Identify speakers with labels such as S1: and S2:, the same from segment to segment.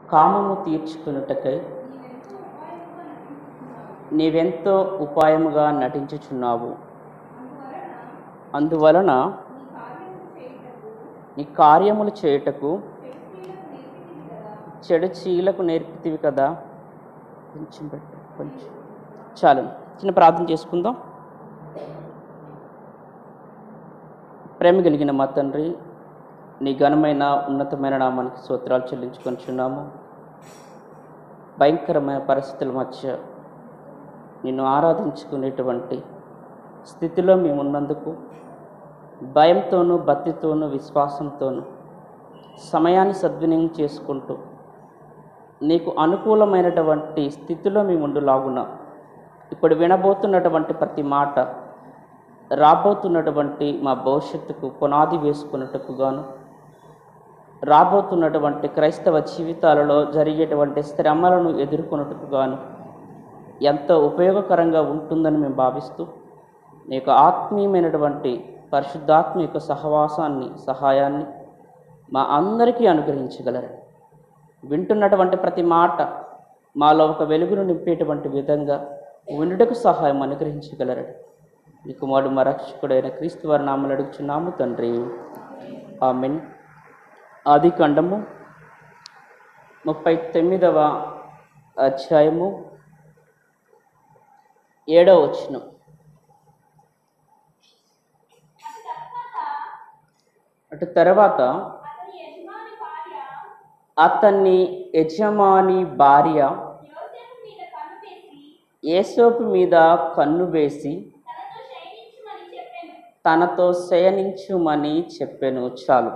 S1: కామము తీర్చుకున్నటకై నీవెంతో ఉపాయముగా నటించుచున్నావు అందువలన నీ కార్యములు చేయుటకు చెడు చీలకు నేర్పితివి కదా కొంచెం పెట్టు కొంచెం చాలు చిన్న ప్రార్థన చేసుకుందాం ప్రేమ కలిగిన మా తండ్రి నీ ఘనమైన ఉన్నతమైన నామానికి స్తోత్రాలు చెల్లించుకొనిచున్నాము భయంకరమైన పరిస్థితుల మధ్య నిన్ను ఆరాధించుకునేటువంటి స్థితిలో మేము ఉన్నందుకు భయంతోనూ భక్తితోనూ విశ్వాసంతోనూ సమయాన్ని సద్వినియోగం చేసుకుంటూ నీకు అనుకూలమైనటువంటి స్థితిలో మేము ఉండులాగున్నాం ఇప్పుడు వినబోతున్నటువంటి ప్రతి మాట రాబోతున్నటువంటి మా భవిష్యత్తుకు పునాది వేసుకున్నట్టుకు గాను రాబోతున్నటువంటి క్రైస్తవ జీవితాలలో జరిగేటువంటి శ్రమలను ఎదుర్కొన్నట్టుకు గాను ఎంతో ఉపయోగకరంగా ఉంటుందని మేము భావిస్తూ నీ యొక్క ఆత్మీయమైనటువంటి పరిశుద్ధాత్మ యొక్క సహవాసాన్ని సహాయాన్ని మా అందరికీ అనుగ్రహించగలరు వింటున్నటువంటి ప్రతి మాట మాలో ఒక వెలుగును నింపేటువంటి విధంగా వినుటకు సహాయం అనుగ్రహించగలరు మీ కుమారుడు మా రక్షకుడైన క్రీస్తు వారి నామలు అడుగుచున్నాము తండ్రి ఆమెన్ ఆది ఖండము ముప్పై తొమ్మిదవ అధ్యాయము ఏడవ వచనం అటు తర్వాత అతన్ని యజమాని భార్య ఏసోపు మీద కన్ను వేసి తనతో శయనించుమని చెప్పాను చాలు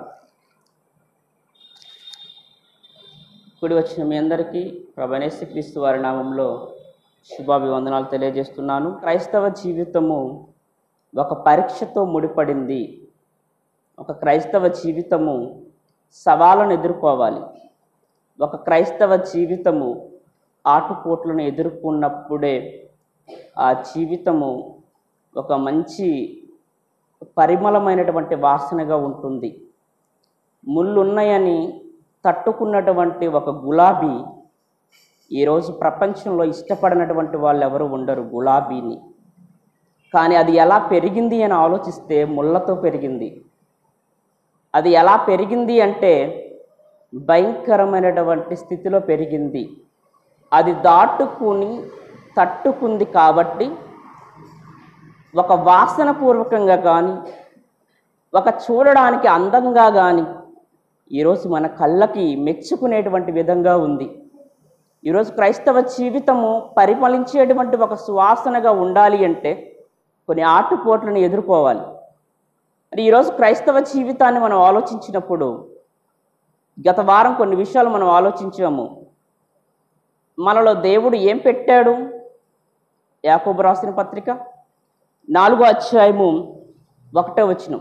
S1: కూడి వచ్చిన మీ అందరికీ ప్రభనేసి క్రీస్తు వారి నామంలో శుభాభివందనాలు తెలియజేస్తున్నాను క్రైస్తవ జీవితము ఒక పరీక్షతో ముడిపడింది ఒక క్రైస్తవ జీవితము సవాళ్ళను ఎదుర్కోవాలి ఒక క్రైస్తవ జీవితము ఆటుపోట్లను ఎదుర్కొన్నప్పుడే ఆ జీవితము ఒక మంచి పరిమళమైనటువంటి వాసనగా ఉంటుంది ముళ్ళున్నాయని తట్టుకున్నటువంటి ఒక గులాబీ ఈరోజు ప్రపంచంలో ఇష్టపడినటువంటి వాళ్ళు ఎవరు ఉండరు గులాబీని కానీ అది ఎలా పెరిగింది అని ఆలోచిస్తే ముళ్ళతో పెరిగింది అది ఎలా పెరిగింది అంటే భయంకరమైనటువంటి స్థితిలో పెరిగింది అది దాటుకుని తట్టుకుంది కాబట్టి ఒక వాసన పూర్వకంగా కానీ ఒక చూడడానికి అందంగా కానీ ఈరోజు మన కళ్ళకి మెచ్చుకునేటువంటి విధంగా ఉంది ఈరోజు క్రైస్తవ జీవితము పరిమళించేటువంటి ఒక సువాసనగా ఉండాలి అంటే కొన్ని ఆటుపోట్లను ఎదుర్కోవాలి మరి ఈరోజు క్రైస్తవ జీవితాన్ని మనం ఆలోచించినప్పుడు గత వారం కొన్ని విషయాలు మనం ఆలోచించాము మనలో దేవుడు ఏం పెట్టాడు యాకోబు రాసిన పత్రిక నాలుగో అధ్యాయము ఒకటో వచనం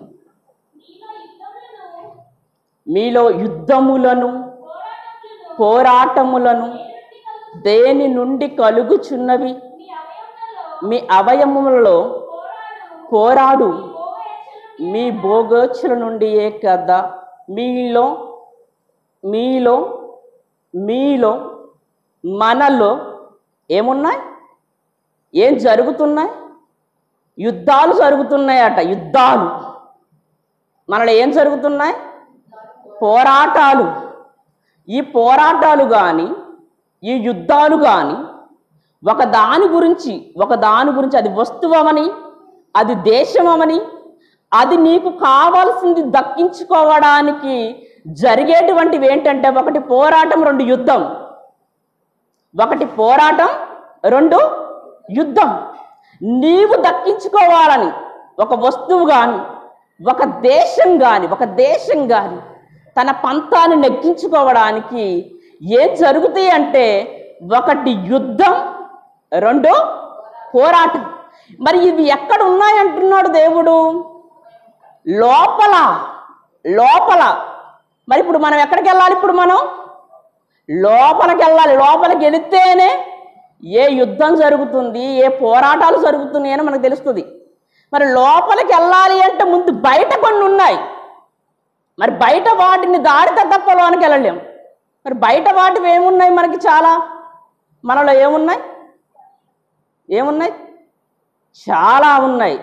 S1: మీలో యుద్ధములను పోరాటములను దేని నుండి కలుగుచున్నవి మీ అవయములలో పోరాడు మీ భోగోచుల నుండియే కదా మీలో మీలో మీలో మనలో ఏమున్నాయి ఏం జరుగుతున్నాయి యుద్ధాలు జరుగుతున్నాయట యుద్ధాలు మనలో ఏం జరుగుతున్నాయి పోరాటాలు ఈ పోరాటాలు కానీ ఈ యుద్ధాలు కానీ ఒక దాని గురించి ఒక దాని గురించి అది వస్తువమని అది దేశమని అది నీకు కావాల్సింది దక్కించుకోవడానికి జరిగేటువంటివి ఏంటంటే ఒకటి పోరాటం రెండు యుద్ధం ఒకటి పోరాటం రెండు యుద్ధం నీవు దక్కించుకోవాలని ఒక వస్తువు కానీ ఒక దేశం కానీ ఒక దేశం కానీ తన పంతాన్ని నెగ్గించుకోవడానికి ఏం జరుగుతాయి అంటే ఒకటి యుద్ధం రెండు పోరాటం మరి ఇవి ఎక్కడ ఉన్నాయంటున్నాడు దేవుడు లోపల లోపల మరి ఇప్పుడు మనం ఎక్కడికి వెళ్ళాలి ఇప్పుడు మనం లోపలికి వెళ్ళాలి లోపలికి వెళితేనే ఏ యుద్ధం జరుగుతుంది ఏ పోరాటాలు జరుగుతున్నాయి అని మనకు తెలుస్తుంది మరి లోపలికి వెళ్ళాలి అంటే ముందు బయట కొన్ని ఉన్నాయి మరి బయట వాటిని దాడితే తప్ప లోనికి వెళ్ళలేం మరి బయట వాటివి ఏమున్నాయి మనకి చాలా మనలో ఏమున్నాయి ఏమున్నాయి చాలా ఉన్నాయి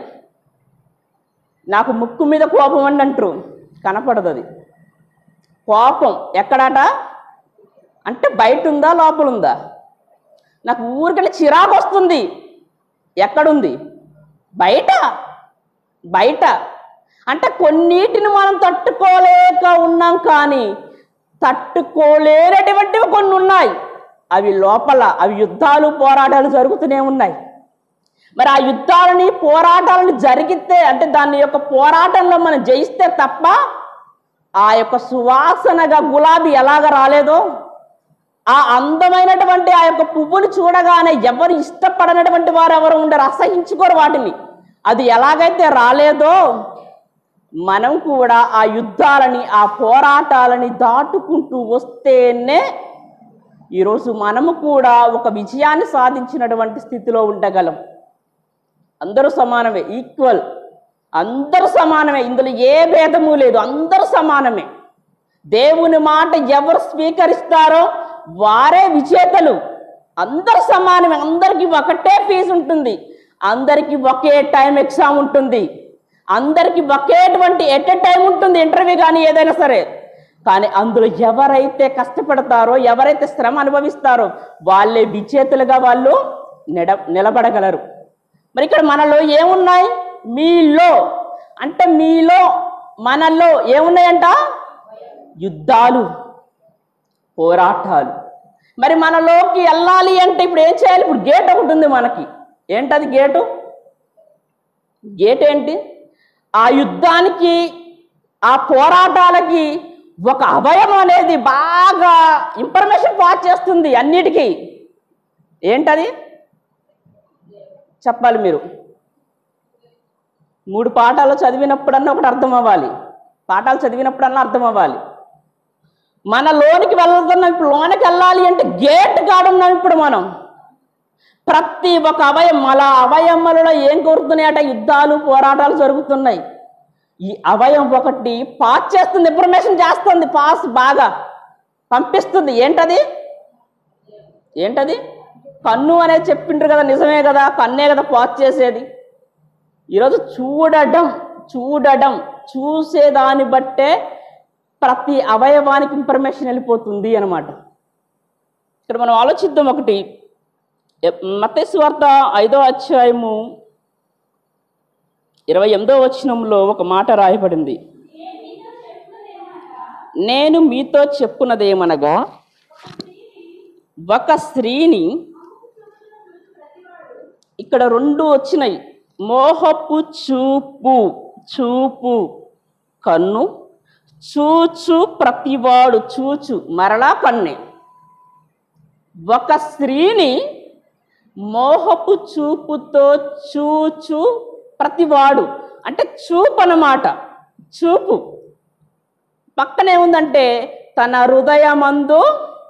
S1: నాకు ముక్కు మీద కోపం అని అంటారు కనపడదు అది కోపం ఎక్కడట అంటే బయట ఉందా లోపల ఉందా నాకు ఊరికెళ్ళి చిరాకు వస్తుంది ఎక్కడుంది బయట బయట అంటే కొన్నిటిని మనం తట్టుకోలేక ఉన్నాం కానీ తట్టుకోలేనటువంటివి కొన్ని ఉన్నాయి అవి లోపల అవి యుద్ధాలు పోరాటాలు జరుగుతూనే ఉన్నాయి మరి ఆ యుద్ధాలని పోరాటాలను జరిగితే అంటే దాని యొక్క పోరాటంలో మనం జయిస్తే తప్ప ఆ యొక్క సువాసనగా గులాబీ ఎలాగ రాలేదో ఆ అందమైనటువంటి ఆ యొక్క పువ్వుని చూడగానే ఎవరు ఇష్టపడనటువంటి వారు ఎవరు ఉండరు అసహించుకోరు వాటిని అది ఎలాగైతే రాలేదో మనం కూడా ఆ యుద్ధాలని ఆ పోరాటాలని దాటుకుంటూ వస్తేనే ఈరోజు మనము కూడా ఒక విజయాన్ని సాధించినటువంటి స్థితిలో ఉండగలం అందరూ సమానమే ఈక్వల్ అందరూ సమానమే ఇందులో ఏ భేదము లేదు అందరూ సమానమే దేవుని మాట ఎవరు స్వీకరిస్తారో వారే విజేతలు అందరు సమానమే అందరికీ ఒకటే ఫీజు ఉంటుంది అందరికీ ఒకే టైం ఎగ్జామ్ ఉంటుంది అందరికీ ఒకేటువంటి ఎట్ ఎ టైం ఉంటుంది ఇంటర్వ్యూ కానీ ఏదైనా సరే కానీ అందులో ఎవరైతే కష్టపడతారో ఎవరైతే శ్రమ అనుభవిస్తారో వాళ్ళే విజేతలుగా వాళ్ళు నిడ నిలబడగలరు మరి ఇక్కడ మనలో ఏమున్నాయి మీలో అంటే మీలో మనలో ఏమున్నాయంట యుద్ధాలు పోరాటాలు మరి మనలోకి వెళ్ళాలి అంటే ఇప్పుడు ఏం చేయాలి ఇప్పుడు గేట్ ఒకటి ఉంది మనకి ఏంటది గేటు గేట్ ఏంటి ఆ యుద్ధానికి ఆ పోరాటాలకి ఒక అభయం అనేది బాగా ఇన్ఫర్మేషన్ పాస్ చేస్తుంది అన్నిటికీ ఏంటది చెప్పాలి మీరు మూడు పాఠాలు చదివినప్పుడన్నా ఒకటి అర్థం అవ్వాలి పాఠాలు చదివినప్పుడన్నా అర్థం అవ్వాలి మన లోనికి వెళ్తున్నాం ఇప్పుడు లోనికి వెళ్ళాలి అంటే గేట్ కాడున్నాం ఇప్పుడు మనం ప్రతి ఒక్క అవయం మన అవయమ్మలలో ఏం కోరుతున్నాయట యుద్ధాలు పోరాటాలు జరుగుతున్నాయి ఈ అవయం ఒకటి పాస్ చేస్తుంది ఇన్ఫర్మేషన్ చేస్తుంది పాస్ బాగా పంపిస్తుంది ఏంటది ఏంటది కన్ను అనేది చెప్పిండ్రు కదా నిజమే కదా కన్నే కదా పాస్ చేసేది ఈరోజు చూడడం చూడడం చూసేదాన్ని బట్టే ప్రతి అవయవానికి ఇన్ఫర్మేషన్ వెళ్ళిపోతుంది అనమాట ఇక్కడ మనం ఆలోచిద్దాం ఒకటి మతేసు వార్త ఐదో అధ్యాయము ఇరవై ఎనిమిదో వచనంలో ఒక మాట రాయబడింది నేను మీతో చెప్పున్నదేమనగా ఒక స్త్రీని ఇక్కడ రెండు వచ్చినాయి మోహపు చూపు చూపు కన్ను చూచు ప్రతివాడు చూచు మరలా కన్నే ఒక స్త్రీని మోహపు చూపుతో చూచు ప్రతివాడు అంటే చూపు అన్నమాట చూపు పక్కనే ఉందంటే తన హృదయమందు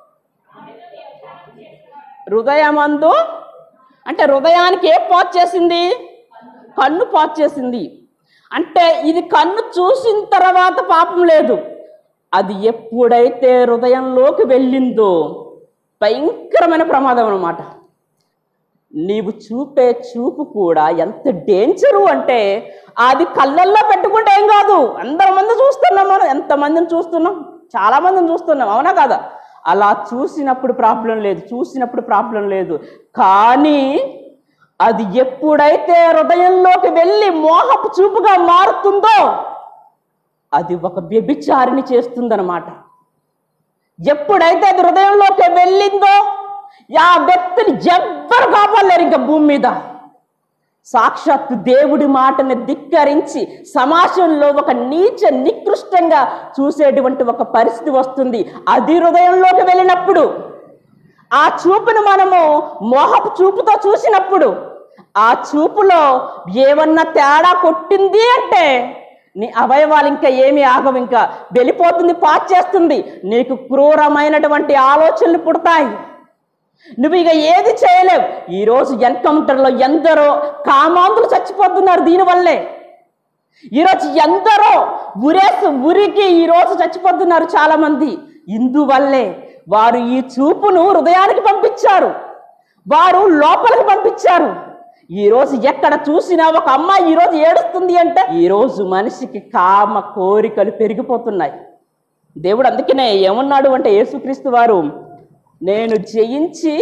S1: హృదయమందు అంటే హృదయానికి ఏ పాచ్ చేసింది కన్ను పాచ్ చేసింది అంటే ఇది కన్ను చూసిన తర్వాత పాపం లేదు అది ఎప్పుడైతే హృదయంలోకి వెళ్ళిందో భయంకరమైన ప్రమాదం అన్నమాట నీవు చూపే చూపు కూడా ఎంత డేంజరు అంటే అది కళ్ళల్లో పెట్టుకుంటే ఏం కాదు అందరి మంది చూస్తున్నాం మనం ఎంతమందిని చూస్తున్నాం చాలా మందిని చూస్తున్నాం అవునా కదా అలా చూసినప్పుడు ప్రాబ్లం లేదు చూసినప్పుడు ప్రాబ్లం లేదు కానీ అది ఎప్పుడైతే హృదయంలోకి వెళ్ళి మోహపు చూపుగా మారుతుందో అది ఒక వ్యభిచారిని చేస్తుందన్నమాట ఎప్పుడైతే అది హృదయంలోకి వెళ్ళిందో ఆ వ్యక్తిని ఎవ్వరు కాపాడలేరు ఇంకా భూమి మీద సాక్షాత్తు దేవుడి మాటని ధిక్కరించి సమాజంలో ఒక నీచ నికృష్టంగా చూసేటువంటి ఒక పరిస్థితి వస్తుంది అది హృదయంలోకి వెళ్ళినప్పుడు ఆ చూపును మనము మోహపు చూపుతో చూసినప్పుడు ఆ చూపులో ఏమన్నా తేడా కొట్టింది అంటే నీ అవయవాలు ఇంకా ఏమీ ఆగవు ఇంకా వెళ్ళిపోతుంది పాస్ చేస్తుంది నీకు క్రూరమైనటువంటి ఆలోచనలు పుడతాయి నువ్వు ఇక ఏది చేయలేవు ఈరోజు ఎన్కౌంటర్లో ఎందరో కామాంధులు చచ్చిపోతున్నారు దీనివల్లే ఈరోజు ఎందరో ఉరేసి ఉరికి ఈరోజు చచ్చిపోతున్నారు చాలా మంది ఇందువల్లే వారు ఈ చూపును హృదయానికి పంపించారు వారు లోపలికి పంపించారు ఈ రోజు ఎక్కడ చూసినా ఒక అమ్మాయి ఈ రోజు ఏడుస్తుంది అంటే ఈ రోజు మనిషికి కామ కోరికలు పెరిగిపోతున్నాయి దేవుడు అందుకనే ఏమన్నాడు అంటే యేసుక్రీస్తు వారు నేను జయించి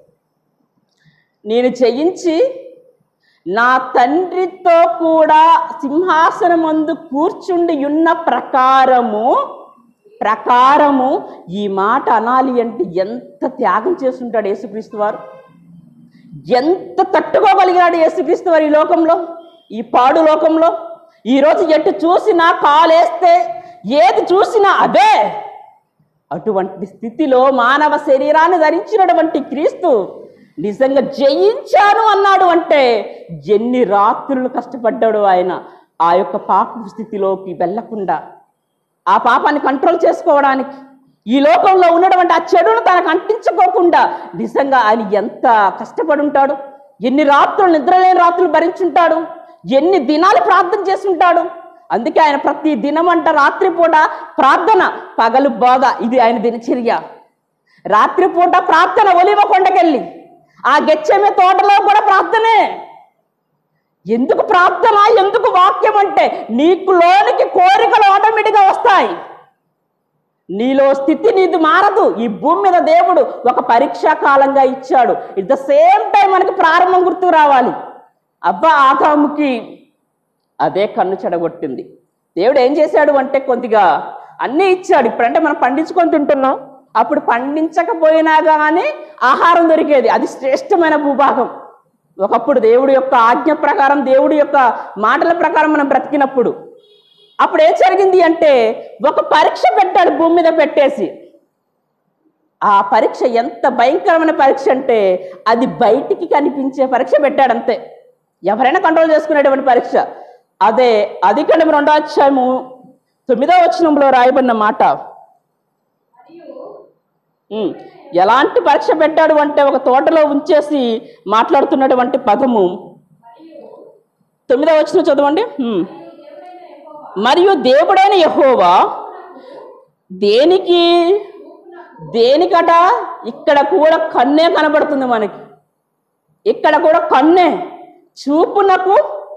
S1: నేను జయించి నా తండ్రితో కూడా సింహాసనమందు కూర్చుండి ఉన్న ప్రకారము ప్రకారము ఈ మాట అనాలి అంటే ఎంత త్యాగం చేస్తుంటాడు యేసుక్రీస్తు వారు ఎంత తట్టుకోగలిగాడు యేసుక్రీస్తు వారు ఈ లోకంలో ఈ పాడు లోకంలో ఈరోజు ఎటు చూసినా కాలేస్తే ఏది చూసినా అదే అటువంటి స్థితిలో మానవ శరీరాన్ని ధరించినటువంటి క్రీస్తు నిజంగా జయించాను అన్నాడు అంటే ఎన్ని రాత్రులు కష్టపడ్డాడు ఆయన ఆ యొక్క పాప స్థితిలోకి వెళ్ళకుండా ఆ పాపాన్ని కంట్రోల్ చేసుకోవడానికి ఈ లోకంలో ఉన్నటువంటి ఆ చెడును తనకు అంటించుకోకుండా నిజంగా ఆయన ఎంత కష్టపడి ఉంటాడు ఎన్ని రాత్రులు నిద్రలేని రాత్రులు భరించుంటాడు ఎన్ని దినాలు ప్రార్థన చేస్తుంటాడు అందుకే ఆయన ప్రతి దినం అంట రాత్రిపూట ప్రార్థన పగలు బోధ ఇది ఆయన దినచర్య రాత్రిపూట ప్రార్థన ఒలివ కొండకెళ్ళి ఆ గెచ్చెమే తోటలో కూడా ప్రార్థనే ఎందుకు ప్రార్థన ఎందుకు వాక్యం అంటే నీకు లోనికి కోరికలు ఆటోమేటిక్గా వస్తాయి నీలో స్థితి నీది మారదు ఈ భూమి మీద దేవుడు ఒక పరీక్షా కాలంగా ఇచ్చాడు ఇట్ ద సేమ్ టైం మనకి ప్రారంభం గుర్తుకు రావాలి అబ్బా ఆదాముకి అదే కన్ను చెడగొట్టింది దేవుడు ఏం చేశాడు అంటే కొద్దిగా అన్నీ ఇచ్చాడు ఇప్పుడంటే మనం పండించుకొని తింటున్నాం అప్పుడు పండించకపోయినా కానీ ఆహారం దొరికేది అది శ్రేష్టమైన భూభాగం ఒకప్పుడు దేవుడి యొక్క ఆజ్ఞ ప్రకారం దేవుడి యొక్క మాటల ప్రకారం మనం బ్రతికినప్పుడు అప్పుడు ఏం జరిగింది అంటే ఒక పరీక్ష పెట్టాడు భూమి మీద పెట్టేసి ఆ పరీక్ష ఎంత భయంకరమైన పరీక్ష అంటే అది బయటికి కనిపించే పరీక్ష పెట్టాడు అంతే ఎవరైనా కంట్రోల్ చేసుకునేటువంటి పరీక్ష అదే అది కంటే రెండో అధ్యాయము తొమ్మిదో వచనంలో రాయబడిన మాట ఉమ్, ఎలాంటి పరీక్ష పెట్టాడు అంటే ఒక తోటలో ఉంచేసి మాట్లాడుతున్నటువంటి పదము తొమ్మిదో వచనం చదవండి ఉమ్. మరియు దేవుడైన యహోవా దేనికి దేనికట ఇక్కడ కూడా కన్నే కనబడుతుంది మనకి ఇక్కడ కూడా కన్నే చూపునకు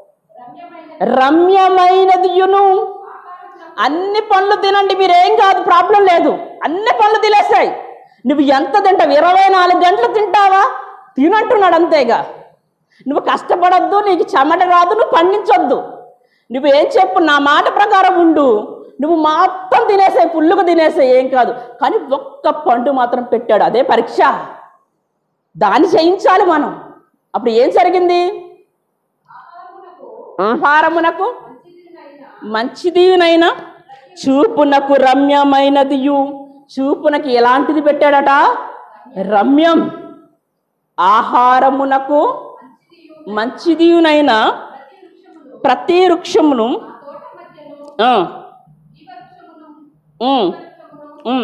S1: రమ్యమైనదియును అన్ని పనులు తినండి మీరేం కాదు ప్రాబ్లం లేదు అన్ని పనులు తినేస్తాయి నువ్వు ఎంత తింటావు ఇరవై నాలుగు గంటలు తింటావా తినంటున్నాడు అంతేగా నువ్వు కష్టపడొద్దు నీకు చెమట రాదు నువ్వు పండించొద్దు నువ్వు ఏం చెప్పు నా మాట ప్రకారం ఉండు నువ్వు మొత్తం తినేసే ఫుల్లుగా తినేసే ఏం కాదు కానీ ఒక్క పండు మాత్రం పెట్టాడు అదే పరీక్ష దాన్ని చేయించాలి మనం అప్పుడు ఏం జరిగింది ఆహారమునకు మంచిదినైనా చూపునకు రమ్యమైనదియు చూపునకు ఎలాంటిది పెట్టాడట రమ్యం ఆహారమునకు మంచిదియునైనా ప్రతి వృక్షమును ఆ, ఉమ్, ఉమ్,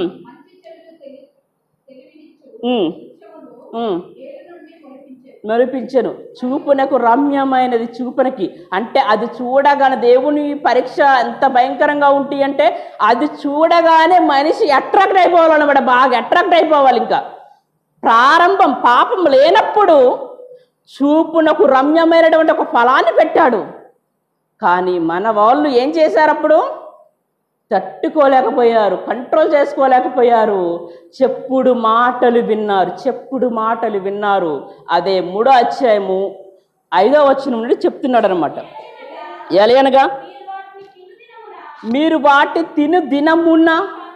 S1: ఉమ్, ఉమ్. మెరిపించను చూపునకు రమ్యమైనది చూపునకి అంటే అది చూడగానే దేవుని పరీక్ష ఎంత భయంకరంగా ఉంటుంది అంటే అది చూడగానే మనిషి అట్రాక్ట్ అయిపోవాలన్నమాట బాగా అట్రాక్ట్ అయిపోవాలి ఇంకా ప్రారంభం పాపం లేనప్పుడు చూపునకు రమ్యమైనటువంటి ఒక ఫలాన్ని పెట్టాడు కానీ మన వాళ్ళు ఏం చేశారు అప్పుడు తట్టుకోలేకపోయారు కంట్రోల్ చేసుకోలేకపోయారు చెప్పుడు మాటలు విన్నారు చెప్పుడు మాటలు విన్నారు అదే మూడో అధ్యాయము ఐదో వచనం నుండి చెప్తున్నాడు అనమాట ఎలయనగా మీరు వాటి తిను దినమున్న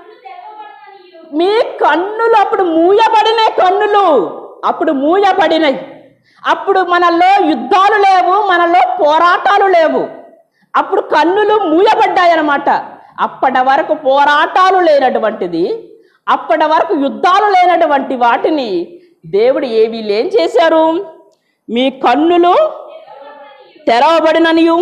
S1: మీ కన్నులు అప్పుడు మూయబడినాయి కన్నులు అప్పుడు మూయబడినాయి అప్పుడు మనలో యుద్ధాలు లేవు మనలో పోరాటాలు లేవు అప్పుడు కన్నులు మూయబడ్డాయి అన్నమాట అప్పటి వరకు పోరాటాలు లేనటువంటిది అప్పటి వరకు యుద్ధాలు లేనటువంటి వాటిని దేవుడు ఏ వీళ్ళు ఏం చేశారు మీ కన్నులు తెరవబడిననియు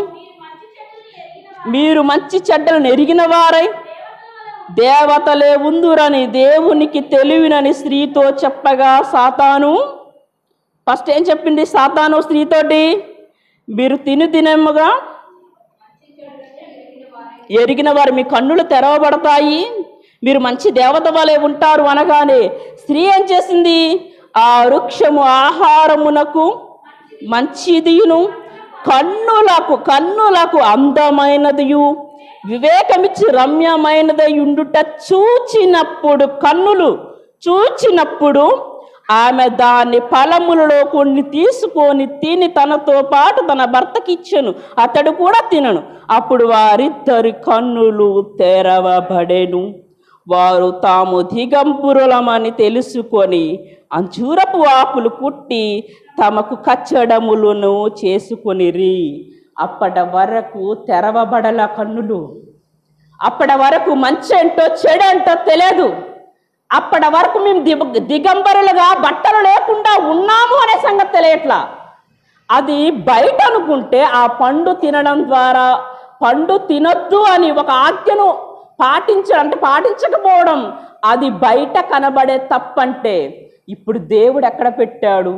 S1: మీరు మంచి చెడ్డలు నెరిగిన వారై దేవతలే ఉందురని దేవునికి తెలివినని స్త్రీతో చెప్పగా సాతాను ఫస్ట్ ఏం చెప్పింది సాతాను స్త్రీతోటి మీరు తిను తినముగా ఎరిగిన వారు మీ కన్నులు తెరవబడతాయి మీరు మంచి దేవత వలె ఉంటారు అనగానే స్త్రీ ఏం చేసింది ఆ వృక్షము ఆహారమునకు మంచిదియును కన్నులకు కన్నులకు అందమైనదియు వివేకమిచ్చి రమ్యమైనదై ఉండుట చూచినప్పుడు కన్నులు చూచినప్పుడు ఆమె దాని ఫలములలో కొన్ని తీసుకొని తిని తనతో పాటు తన భర్తకి ఇచ్చెను అతడు కూడా తినను అప్పుడు వారిద్దరి కన్నులు తెరవబడెను వారు తాము దిగంబురులమని తెలుసుకొని అంజూరపు ఆకులు కుట్టి తమకు కచ్చడములను చేసుకొనిరి అప్పటి వరకు తెరవబడల కన్నులు అప్పటి వరకు మంచి ఏంటో చెడేంటో తెలియదు అప్పటి వరకు మేము దిగ దిగంబరులుగా బట్టలు లేకుండా ఉన్నాము అనే సంగతి తెలియట్లా అది బయట అనుకుంటే ఆ పండు తినడం ద్వారా పండు తినొద్దు అని ఒక ఆజ్ఞను పాటించ అంటే పాటించకపోవడం అది బయట కనబడే తప్పంటే ఇప్పుడు దేవుడు ఎక్కడ పెట్టాడు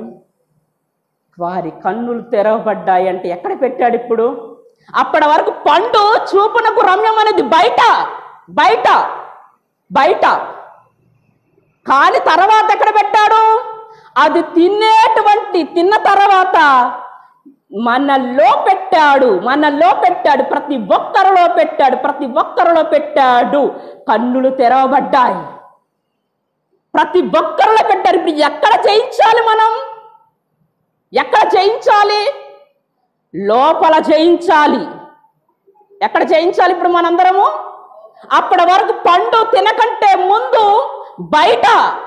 S1: వారి కన్నులు తెరవబడ్డాయి అంటే ఎక్కడ పెట్టాడు ఇప్పుడు అప్పటి వరకు పండు చూపునకు రమ్యం అనేది బయట బయట బయట కానీ తర్వాత ఎక్కడ పెట్టాడు అది తినేటువంటి తిన్న తర్వాత మనలో పెట్టాడు మనలో పెట్టాడు ప్రతి ఒక్కరిలో పెట్టాడు ప్రతి ఒక్కరిలో పెట్టాడు కన్నులు తెరవబడ్డాయి ప్రతి ఒక్కరిలో పెట్టారు ఇప్పుడు ఎక్కడ చేయించాలి మనం ఎక్కడ చేయించాలి లోపల చేయించాలి ఎక్కడ చేయించాలి ఇప్పుడు మనందరము అప్పటి వరకు పండు తినకంటే ముందు బయట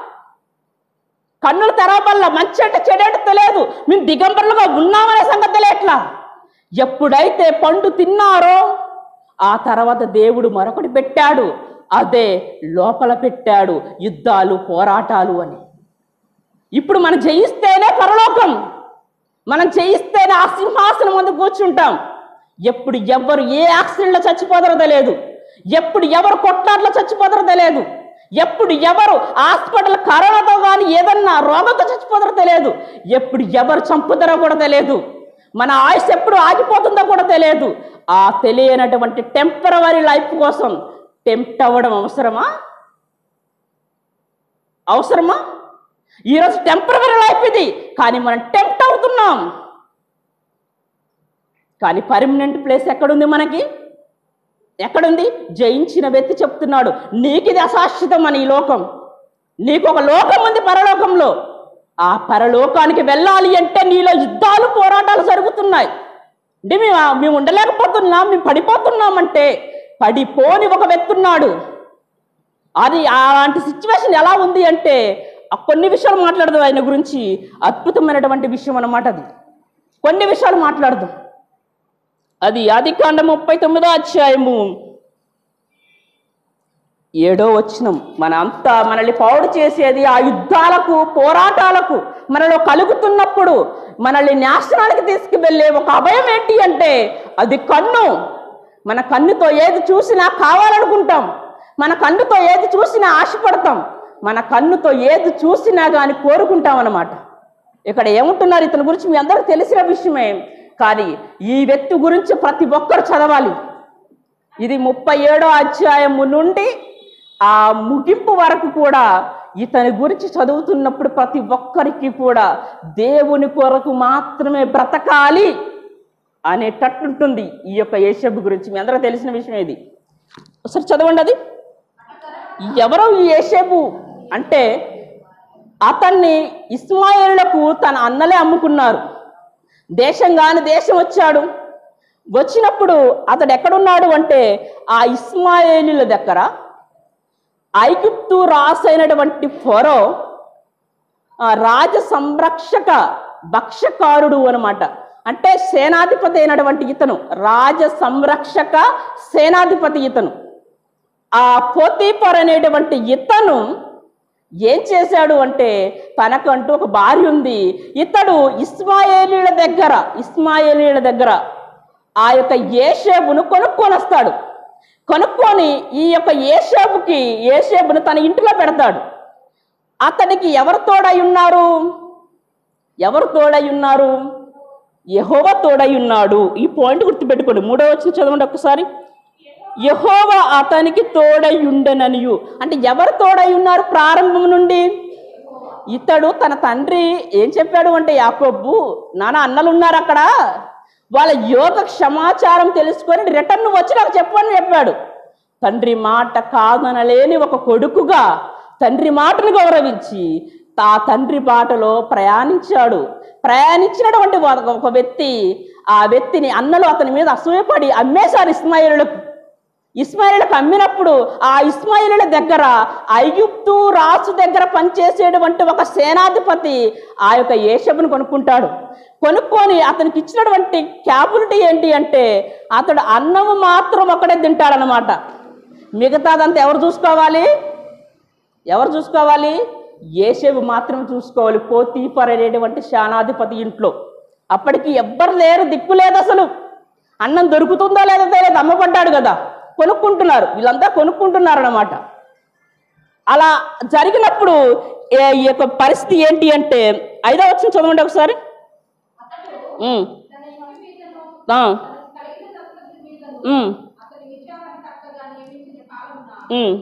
S1: కన్నులు తెరవబల్ల మంచి అంటే చెడేట తెలియదు మేము దిగంబరులుగా ఉన్నామనే సంగతి తెలియట్లా ఎప్పుడైతే పండు తిన్నారో ఆ తర్వాత దేవుడు మరొకటి పెట్టాడు అదే లోపల పెట్టాడు యుద్ధాలు పోరాటాలు అని ఇప్పుడు మనం జయిస్తేనే పరలోకం మనం జయిస్తేనే ఆ సింహాసనం ముందు కూర్చుంటాం ఎప్పుడు ఎవరు ఏ యాక్సిడెంట్లో చచ్చిపోతారో తెలియదు ఎప్పుడు ఎవరు కొట్లాట్లో చచ్చిపోతారో తెలియదు ఎప్పుడు ఎవరు హాస్పిటల్ కరోనాతో కానీ ఏదన్నా రోగంతో చచ్చిపోతారో తెలియదు ఎప్పుడు ఎవరు చంపుతారో కూడా తెలియదు మన ఆయుష్ ఎప్పుడు ఆగిపోతుందో కూడా తెలియదు ఆ తెలియనటువంటి టెంపరవరీ లైఫ్ కోసం టెంప్ట్ అవ్వడం అవసరమా అవసరమా ఈరోజు టెంపరవరీ లైఫ్ ఇది కానీ మనం టెంప్ట్ అవుతున్నాం కానీ పర్మనెంట్ ప్లేస్ ఎక్కడుంది మనకి ఎక్కడుంది జయించిన వ్యక్తి చెప్తున్నాడు నీకు ఇది అశాశ్వతం అని ఈ లోకం నీకు ఒక లోకం ఉంది పరలోకంలో ఆ పరలోకానికి వెళ్ళాలి అంటే నీలో యుద్ధాలు పోరాటాలు జరుగుతున్నాయి అంటే మేము మేము ఉండలేకపోతున్నాం మేము పడిపోతున్నామంటే పడిపోని ఒక వ్యక్తి ఉన్నాడు అది అలాంటి సిచ్యువేషన్ ఎలా ఉంది అంటే ఆ కొన్ని విషయాలు మాట్లాడదాం ఆయన గురించి అద్భుతమైనటువంటి విషయం అన్నమాట అది కొన్ని విషయాలు మాట్లాడదాం అది ఆది కాండ ముప్పై తొమ్మిదో అధ్యాయము ఏడో వచ్చినం మన అంతా మనల్ని పౌడు చేసేది ఆ యుద్ధాలకు పోరాటాలకు మనలో కలుగుతున్నప్పుడు మనల్ని నాశనానికి తీసుకువెళ్ళే ఒక అభయం ఏంటి అంటే అది కన్ను మన కన్నుతో ఏది చూసినా కావాలనుకుంటాం మన కన్నుతో ఏది చూసినా ఆశపడతాం మన కన్నుతో ఏది చూసినా కానీ కోరుకుంటాం అన్నమాట ఇక్కడ ఏముంటున్నారు ఇతని గురించి మీ అందరికీ తెలిసిన విషయమే కానీ ఈ వ్యక్తి గురించి ప్రతి ఒక్కరు చదవాలి ఇది ముప్పై ఏడో అధ్యాయము నుండి ఆ ముగింపు వరకు కూడా ఇతని గురించి చదువుతున్నప్పుడు ప్రతి ఒక్కరికి కూడా దేవుని కొరకు మాత్రమే బ్రతకాలి అనేటట్టుంటుంది ఈ యొక్క యేషబు గురించి మీ అందరూ తెలిసిన విషయం ఇది ఒకసారి చదవండి అది ఎవరో ఈ యేషేబు అంటే అతన్ని ఇస్మాయిలకు తన అన్నలే అమ్ముకున్నారు దేశం కాని దేశం వచ్చాడు వచ్చినప్పుడు అతడు ఎక్కడున్నాడు అంటే ఆ ఇస్మాయిలీల దగ్గర ఐగుప్తు రాసైనటువంటి ఫరో ఆ రాజ సంరక్షక భక్షకారుడు అనమాట అంటే సేనాధిపతి అయినటువంటి ఇతను రాజ సంరక్షక సేనాధిపతి ఇతను ఆ పోతీపర్ అనేటువంటి ఇతను ఏం చేశాడు అంటే తనకంటూ ఒక భార్య ఉంది ఇతడు ఇస్మాయేలీల దగ్గర ఇస్మాయేలీల దగ్గర ఆ యొక్క ఏషేబును కొనుక్కొని వస్తాడు కొనుక్కొని ఈ యొక్క ఏషేబుకి ఏషేబును తన ఇంటిలో పెడతాడు అతనికి ఎవరు తోడై ఉన్నారు ఎవరు తోడై ఉన్నారు యెహోవా తోడై ఉన్నాడు ఈ పాయింట్ గుర్తుపెట్టుకోండి మూడో వచ్చిన చదవండి ఒక్కసారి యహోవా అతనికి తోడై ఉండననియు అంటే ఎవరు తోడై ఉన్నారు ప్రారంభం నుండి ఇతడు తన తండ్రి ఏం చెప్పాడు అంటే యాకోబు నాన్న అన్నలు ఉన్నారు అక్కడ వాళ్ళ యోగ క్షమాచారం తెలుసుకొని రిటర్న్ వచ్చి నాకు చెప్పని చెప్పాడు తండ్రి మాట కాదనలేని ఒక కొడుకుగా తండ్రి మాటను గౌరవించి తా తండ్రి బాటలో ప్రయాణించాడు ప్రయాణించినటువంటి ఒక ఒక వ్యక్తి ఆ వ్యక్తిని అన్నలు అతని మీద అసూయపడి అమ్మేశారు ఇస్మాయిలులకు ఇస్మాయిలులకు అమ్మినప్పుడు ఆ ఇస్మాయిలుల దగ్గర ఐగుప్తు రాజు దగ్గర పనిచేసేటువంటి ఒక సేనాధిపతి ఆ యొక్క ఏషబును కొనుక్కుంటాడు కొనుక్కొని అతనికి ఇచ్చినటువంటి క్యాబిలిటీ ఏంటి అంటే అతడు అన్నము మాత్రం ఒకడే తింటాడనమాట మిగతాదంతా ఎవరు చూసుకోవాలి ఎవరు చూసుకోవాలి ఏషేబు మాత్రం చూసుకోవాలి పోతీపర్ అనేటువంటి శానాధిపతి ఇంట్లో అప్పటికి ఎవ్వరు లేరు దిక్కు లేదు అసలు అన్నం దొరుకుతుందో లేదో తెలియదు అమ్మపడ్డాడు కదా కొనుక్కుంటున్నారు వీళ్ళంతా కొనుక్కుంటున్నారు అనమాట అలా జరిగినప్పుడు ఏ- ఈ యొక్క పరిస్థితి ఏంటి అంటే ఐదో వచ్చిన చదవండి ఒకసారి ఉమ్. ఆ. ఉమ్. ఉమ్.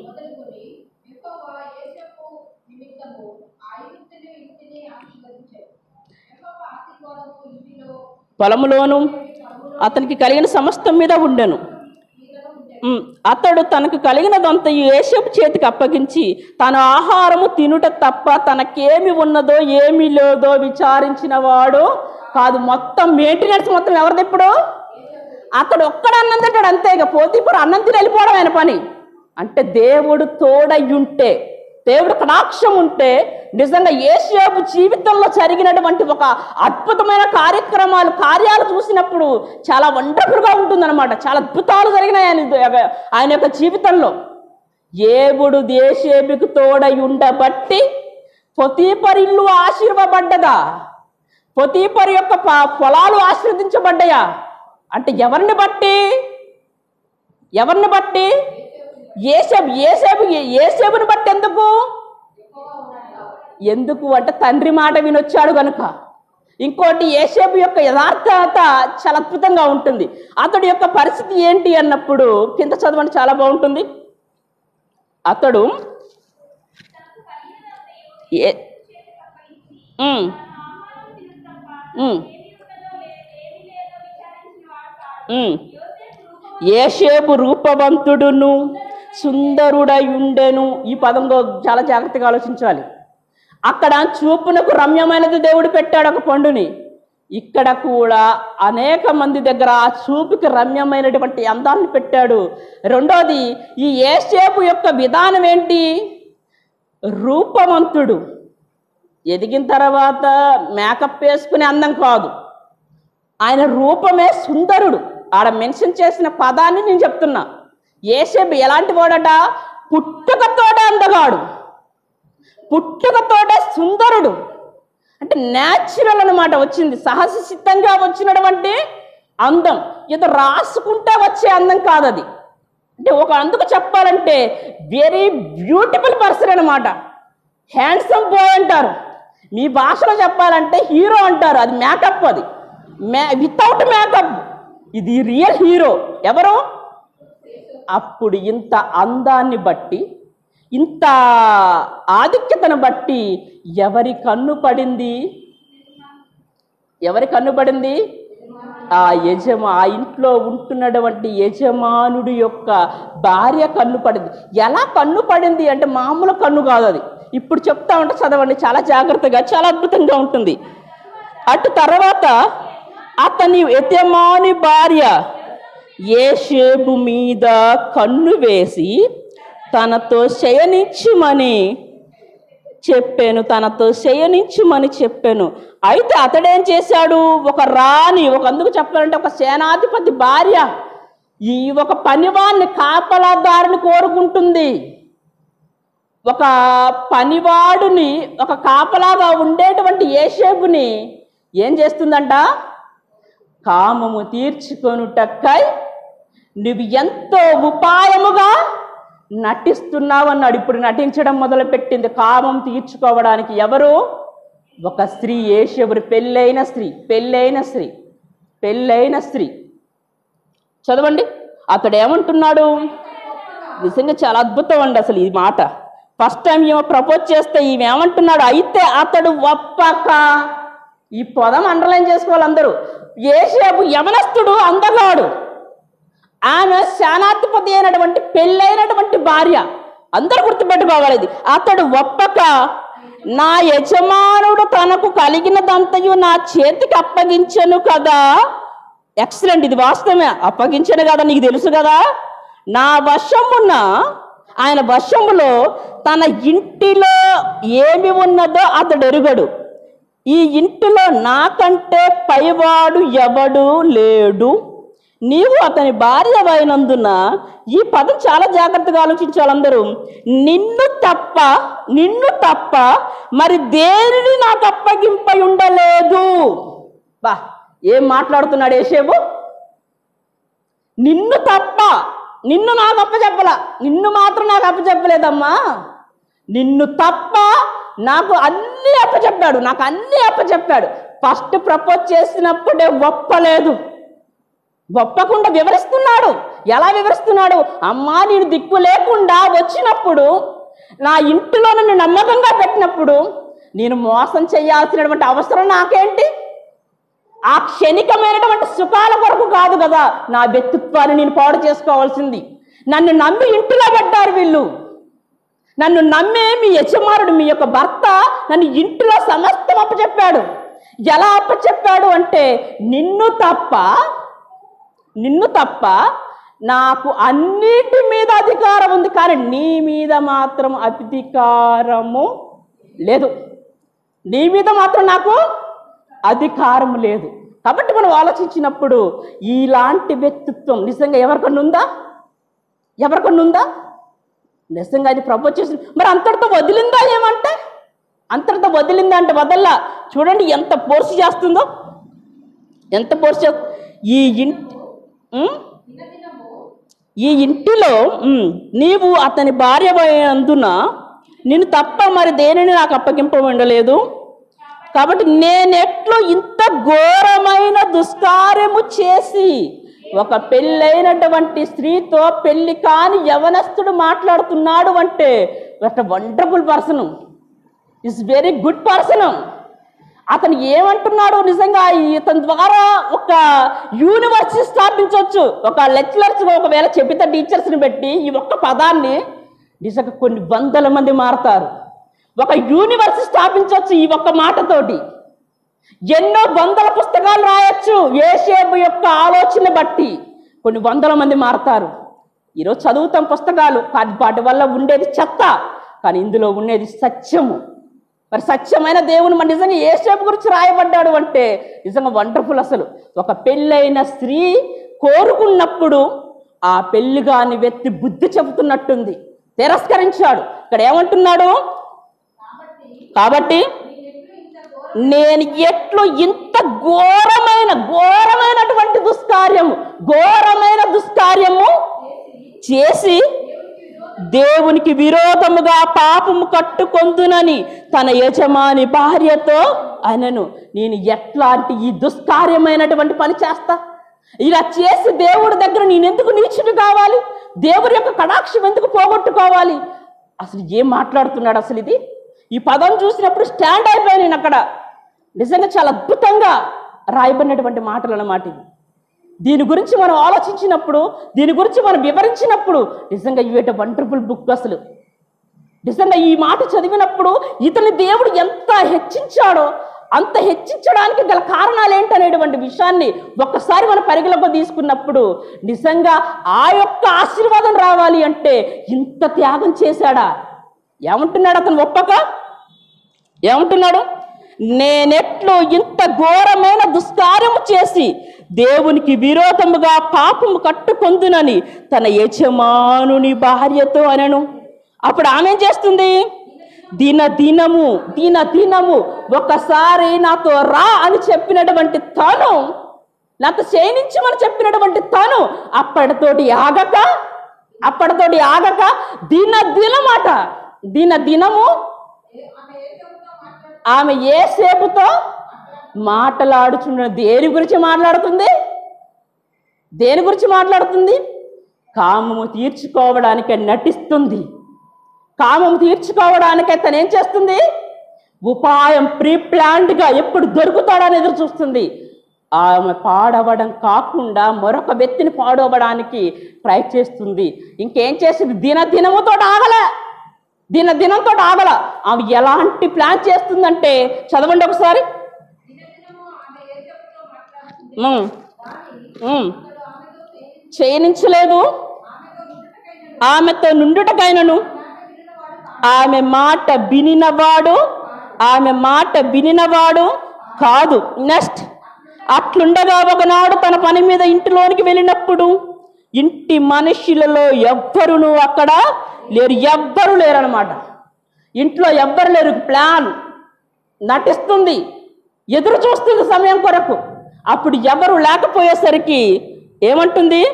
S1: పొలములోను అతనికి కలిగిన సమస్తం మీద ఉండెను ఉమ్, అతడు తనకు కలిగినదంతా ఏషపు చేతికి అప్పగించి తన ఆహారము తినుట తప్ప తనకేమి ఉన్నదో ఏమి లేదో విచారించిన వాడు కాదు మొత్తం మెయింటెనెన్స్ మొత్తం ఎవరిది ఇప్పుడు అతడు ఒక్కడ అన్నం తింటాడు అంతే ఇక పోతీపురు అన్నం తిని వెళ్ళిపోవడం ఆయన పని అంటే దేవుడు తోడయ్యుంటే దేవుడు కటాక్షం ఉంటే నిజంగా ఏషియాబు జీవితంలో జరిగినటువంటి ఒక అద్భుతమైన కార్యక్రమాలు కార్యాలు చూసినప్పుడు చాలా వండర్ఫుల్గా ఉంటుందన్నమాట చాలా అద్భుతాలు జరిగినాయి ఆయన ఆయన యొక్క జీవితంలో ఏవుడు దేశేబికి తోడై ఉండబట్టి పొతీపరిల్లు ఆశీర్వబడ్డదా పొతీపరి యొక్క ప- పొలాలు ఆశీర్వదించబడ్డాయా అంటే ఎవరిని బట్టి ఎవరిని బట్టి ఏసేపు ఏసేపు ఏసేపుని బట్టి ఎందుకు ఎందుకు అంటే తండ్రి మాట వినొచ్చాడు గనుక ఇంకోటి ఏసేపు యొక్క యథార్థత చాలా అద్భుతంగా ఉంటుంది అతడి యొక్క పరిస్థితి ఏంటి అన్నప్పుడు కింద చదవండి చాలా బాగుంటుంది అతడు ఏ ఉమ్. ఉమ్. ఉమ్. ఏషేపు రూపవంతుడును సుందరుడై ఉండెను ఈ పదం గో- చాలా జాగ్రత్తగా ఆలోచించాలి అక్కడ చూపునకు రమ్యమైనది దేవుడు పెట్టాడు ఒక పండుని ఇక్కడ కూడా అనేక మంది దగ్గర ఆ చూపుకి రమ్యమైనటువంటి అందాన్ని పెట్టాడు రెండోది ఈ ఏసేపు యొక్క విధానం ఏంటి రూపవంతుడు ఎదిగిన తర్వాత మేకప్ వేసుకునే అందం కాదు ఆయన రూపమే సుందరుడు ఆడ మెన్షన్ చేసిన పదాన్ని నేను చెప్తున్నా ఏసేపు ఎలాంటి వాడట పుట్టుకతోటే అందగాడు పుట్టుకతోటే సుందరుడు అంటే న్యాచురల్ అన్నమాట వచ్చింది సహజ సిద్ధంగా వచ్చినటువంటి అందం ఇది రాసుకుంటే వచ్చే అందం కాదు అది అంటే ఒక అందుకు చెప్పాలంటే వెరీ బ్యూటిఫుల్ పర్సన్ అనమాట హ్యాండ్సమ్ బాయ్ అంటారు మీ భాషలో చెప్పాలంటే హీరో అంటారు అది మేకప్ అది మే వితౌట్ మేకప్ ఇది రియల్ హీరో ఎవరు అప్పుడు ఇంత అందాన్ని బట్టి ఇంత ఆధిక్యతను బట్టి ఎవరి కన్ను పడింది ఎవరి కన్ను పడింది ఆ యజమా ఆ ఇంట్లో ఉంటున్నటువంటి యజమానుడి యొక్క భార్య కన్ను పడింది ఎలా కన్ను పడింది అంటే మామూలు కన్ను కాదు అది ఇప్పుడు చెప్తా ఉంటే చదవండి చాలా జాగ్రత్తగా చాలా అద్భుతంగా ఉంటుంది అటు తర్వాత అతని యజమాని భార్య ఏషేబు మీద కన్ను వేసి తనతో శయనించుమని చెప్పాను తనతో శయనించుమని చెప్పాను అయితే అతడేం చేశాడు ఒక రాణి ఒక అందుకు చెప్పాలంటే ఒక సేనాధిపతి భార్య ఈ ఒక పనివాన్ని కాపలాదారుని కోరుకుంటుంది ఒక పనివాడుని ఒక కాపలాగా ఉండేటువంటి ఏషేపుని ఏం చేస్తుందంట కామము తీర్చుకొనుటక్కై నువ్వు ఎంతో ఉపాయముగా నటిస్తున్నావు అన్నాడు ఇప్పుడు నటించడం మొదలుపెట్టింది కామం తీర్చుకోవడానికి ఎవరు ఒక స్త్రీ ఏషవురు పెళ్ళైన స్త్రీ పెళ్ళైన స్త్రీ పెళ్ళైన స్త్రీ చదవండి అతడు ఏమంటున్నాడు నిజంగా చాలా అద్భుతం అండి అసలు ఈ మాట ఫస్ట్ టైం ఈమె ప్రపోజ్ చేస్తే ఈమె ఏమంటున్నాడు అయితే అతడు ఒప్పక ఈ పదం అండర్లైన్ చేసుకోవాలి అందరూ ఏసేపు యమనస్తుడు అందగాడు ఆమె శానాధిపతి అయినటువంటి పెళ్ళైనటువంటి భార్య అందరూ గుర్తుపెట్టుకోవాలి ఇది అతడు ఒప్పక నా యజమానుడు తనకు కలిగినదంతయు నా చేతికి అప్పగించను కదా ఎక్సలెంట్ ఇది వాస్తవమే అప్పగించను కదా నీకు తెలుసు కదా నా వశమున ఆయన వశములో తన ఇంటిలో ఏమి ఉన్నదో అతడు ఎరుగడు ఈ ఇంటిలో నాకంటే పైవాడు ఎవడు లేడు నీవు అతని భార్య అయినందున ఈ పదం చాలా జాగ్రత్తగా ఆలోచించాలి అందరూ నిన్ను తప్ప నిన్ను తప్ప మరి దేనిని నాకు అప్పగింపై ఉండలేదు బా ఏం మాట్లాడుతున్నాడు ఏసేపు నిన్ను తప్ప నిన్ను నాకు అప్పచెప్పల నిన్ను మాత్రం నాకు అప్పచెప్పలేదమ్మా నిన్ను తప్ప నాకు అన్నీ అప్పచెప్పాడు నాకు అన్నీ అప్పచెప్పాడు ఫస్ట్ ప్రపోజ్ చేసినప్పుడే ఒప్పలేదు ఒప్పకుండా వివరిస్తున్నాడు ఎలా వివరిస్తున్నాడు అమ్మా నేను దిక్కు లేకుండా వచ్చినప్పుడు నా ఇంటిలో నన్ను నమ్మకంగా పెట్టినప్పుడు నేను మోసం చేయాల్సినటువంటి అవసరం నాకేంటి ఆ క్షణికమైనటువంటి సుఖాల కొరకు కాదు కదా నా వ్యక్తిత్వాన్ని నేను పాడు చేసుకోవాల్సింది నన్ను నమ్మి ఇంటిలో పడ్డారు వీళ్ళు నన్ను నమ్మే మీ యజమానుడు మీ యొక్క భర్త నన్ను ఇంటిలో సమస్తం అప్పచెప్పాడు ఎలా అప్పచెప్పాడు అంటే నిన్ను తప్ప నిన్ను తప్ప నాకు అన్నిటి మీద అధికారం ఉంది కానీ నీ మీద మాత్రం అధికారము లేదు నీ మీద మాత్రం నాకు అధికారం లేదు కాబట్టి మనం ఆలోచించినప్పుడు ఇలాంటి వ్యక్తిత్వం నిజంగా ఎవరికన్నా ఉందా ఎవరికన్నా ఉందా నిజంగా అది ప్రపోజ్ చేసి మరి అంతటితో వదిలిందా ఏమంటే అంతటితో వదిలిందా అంటే వదల్లా చూడండి ఎంత పోర్సు చేస్తుందో ఎంత పోర్సు చేస్త ఈ ఇంటి ఉం? ఈ ఇంటిలో ఉమ్, నీవు అతని భార్య అయినందున నిన్ను తప్ప మరి దేనిని నాకు అప్పగింప ఉండలేదు కాబట్టి నేనెట్లు ఇంత ఘోరమైన దుష్కార్యము చేసి ఒక పెళ్ళైనటువంటి స్త్రీతో పెళ్లి కాని యవనస్తుడు మాట్లాడుతున్నాడు అంటే wonderful person is very good person అతను ఏమంటున్నాడు నిజంగా ఇతని ద్వారా ఒక యూనివర్సిటీ స్థాపించవచ్చు ఒక లెక్చరర్స్ ఒకవేళ చెప్పితే టీచర్స్ని పెట్టి ఈ ఒక్క పదాన్ని నిజంగా కొన్ని వందల మంది మారతారు ఒక యూనివర్సిటీ స్థాపించవచ్చు ఈ ఒక్క మాటతోటి ఎన్నో వందల పుస్తకాలు రాయొచ్చు ఏషేపు యొక్క ఆలోచన బట్టి కొన్ని వందల మంది మారతారు ఈరోజు చదువుతాం పుస్తకాలు కానీ వాటి వల్ల ఉండేది చెత్త కానీ ఇందులో ఉండేది సత్యము మరి సత్యమైన దేవుని మన నిజంగా ఏసేపు గురించి రాయబడ్డాడు అంటే నిజంగా వండర్ఫుల్ అసలు ఒక పెళ్ళైన స్త్రీ కోరుకున్నప్పుడు ఆ పెళ్లి కాని వ్యక్తి బుద్ధి చెబుతున్నట్టుంది తిరస్కరించాడు ఇక్కడ ఏమంటున్నాడు కాబట్టి నేను ఎట్లు ఇంత ఘోరమైన ఘోరమైనటువంటి దుష్కార్యము ఘోరమైన దుష్కార్యము చేసి దేవునికి విరోధముగా పాపము కట్టుకొందునని తన యజమాని భార్యతో అనను నేను ఎట్లాంటి ఈ దుష్కార్యమైనటువంటి పని చేస్తా ఇలా చేసి దేవుడి దగ్గర నేను ఎందుకు నీచుడు కావాలి దేవుడి యొక్క కటాక్షం ఎందుకు పోగొట్టుకోవాలి అసలు ఏం మాట్లాడుతున్నాడు అసలు ఇది ఈ పదం చూసినప్పుడు స్టాండ్ అయిపోయాను నేను అక్కడ నిజంగా చాలా అద్భుతంగా రాయబడినటువంటి మాటలు అన్నమాట ఇవి దీని గురించి మనం ఆలోచించినప్పుడు దీని గురించి మనం వివరించినప్పుడు నిజంగా ఇవేట వండర్ఫుల్ బుక్ అసలు నిజంగా ఈ మాట చదివినప్పుడు ఇతని దేవుడు ఎంత హెచ్చించాడో అంత హెచ్చించడానికి గల కారణాలు ఏంటనేటువంటి విషయాన్ని ఒక్కసారి మనం పరిగణలోకి తీసుకున్నప్పుడు నిజంగా ఆ యొక్క ఆశీర్వాదం రావాలి అంటే ఇంత త్యాగం చేశాడా ఏమంటున్నాడు అతను ఒప్పక ఏమంటున్నాడు నేనెట్లు ఇంత ఘోరమైన దుష్కార్యము చేసి దేవునికి విరోధముగా పాపము కట్టుకొందునని తన యజమానుని భార్యతో అనను అప్పుడు ఆమె ఏం చేస్తుంది దిన దినము దిన దినము ఒకసారి నాతో రా అని చెప్పినటువంటి తను నాకు క్షయించమని చెప్పినటువంటి తను అప్పటితోటి ఆగక అప్పటితోటి ఆగక దిన దినమాట దిన దినము ఆమె ఏ సేపుతో మాట్లాడుచున్న దేని గురించి మాట్లాడుతుంది దేని గురించి మాట్లాడుతుంది కామము తీర్చుకోవడానికి నటిస్తుంది కామం తీర్చుకోవడానికే తను ఏం చేస్తుంది ఉపాయం ప్రీ ప్లాన్డ్గా ఎప్పుడు దొరుకుతాడని ఎదురు చూస్తుంది ఆమె పాడవడం కాకుండా మరొక వ్యక్తిని పాడవడానికి ప్రయత్నిస్తుంది ఇంకేం చేసింది దిన దినముతో ఆగల దిన దినంతో ఆగల ఆమె ఎలాంటి ప్లాన్ చేస్తుందంటే చదవండి ఒకసారి ఉమ్, ఉమ్. చేయనించలేదు ఆమెతో నుండుటకైనను ఆమె మాట వినినవాడు ఆమె మాట వినినవాడు కాదు నెక్స్ట్ అట్లుండగా ఒకనాడు తన పని మీద ఇంటిలోనికి వెళ్ళినప్పుడు ఇంటి మనుషులలో ఎవ్వరును అక్కడ లేరు ఎవ్వరు లేరనమాట ఇంట్లో ఎవ్వరు లేరు ప్లాన్ నటిస్తుంది ఎదురు చూస్తుంది సమయం కొరకు అప్పుడు ఎవరు లేకపోయేసరికి ఏమంటుంది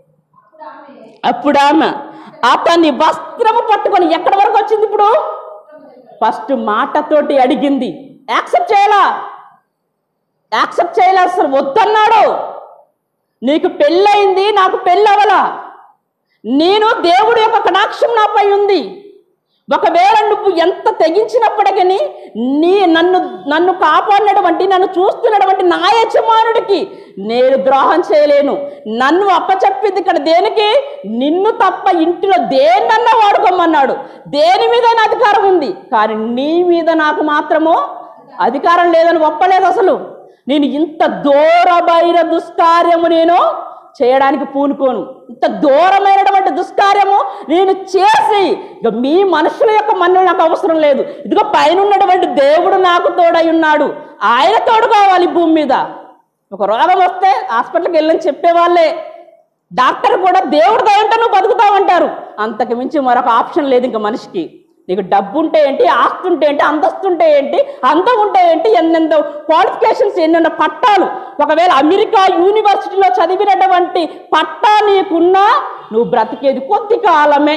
S1: అప్పుడు ఆమె అతన్ని వస్త్రము పట్టుకొని ఎక్కడి వరకు వచ్చింది ఇప్పుడు ఫస్ట్ మాటతోటి అడిగింది యాక్సెప్ట్ చేయాలా యాక్సెప్ట్ చేయాలి అసలు వద్దన్నాడు నీకు పెళ్ళయింది నాకు పెళ్ళవలా నేను దేవుడి యొక్క కటాక్షం నాపై ఉంది ఒకవేళ నువ్వు ఎంత తెగించినప్పటికీ నీ నన్ను నన్ను కాపాడినటువంటి నన్ను చూస్తున్నటువంటి నా యజమానుడికి నేను ద్రోహం చేయలేను నన్ను అప్పచెప్పింది ఇక్కడ దేనికి నిన్ను తప్ప ఇంటిలో దేన్నన్నా వాడుకోమన్నాడు దేని మీద అధికారం ఉంది కానీ నీ మీద నాకు మాత్రము అధికారం లేదని ఒప్పలేదు అసలు నేను ఇంత దూరమైన దుష్కార్యము నేను చేయడానికి పూనుకోను ఇంత దూరమైనటువంటి దుష్కార్యము నేను చేసి ఇక మీ మనుషుల యొక్క మన్నులు నాకు అవసరం లేదు ఇదిగో పైన ఉన్నటువంటి దేవుడు నాకు తోడై ఉన్నాడు ఆయన తోడు కావాలి ఈ భూమి మీద ఒక రోగం వస్తే హాస్పిటల్కి వెళ్ళని చెప్పేవాళ్ళే డాక్టర్ కూడా దేవుడు దయంటే నువ్వు బతుకుతావంటారు అంతకు మించి మరొక ఆప్షన్ లేదు ఇంకా మనిషికి నీకు డబ్బు ఉంటే ఏంటి ఆస్తి ఉంటే ఏంటి అంతస్తు ఉంటే ఏంటి అందం ఉంటే ఏంటి ఎన్నెందో క్వాలిఫికేషన్స్ ఎన్నెన్నో పట్టాలు ఒకవేళ అమెరికా యూనివర్సిటీలో చదివినటువంటి పట్టా నీకున్నా నువ్వు బ్రతికేది కొద్ది కాలమే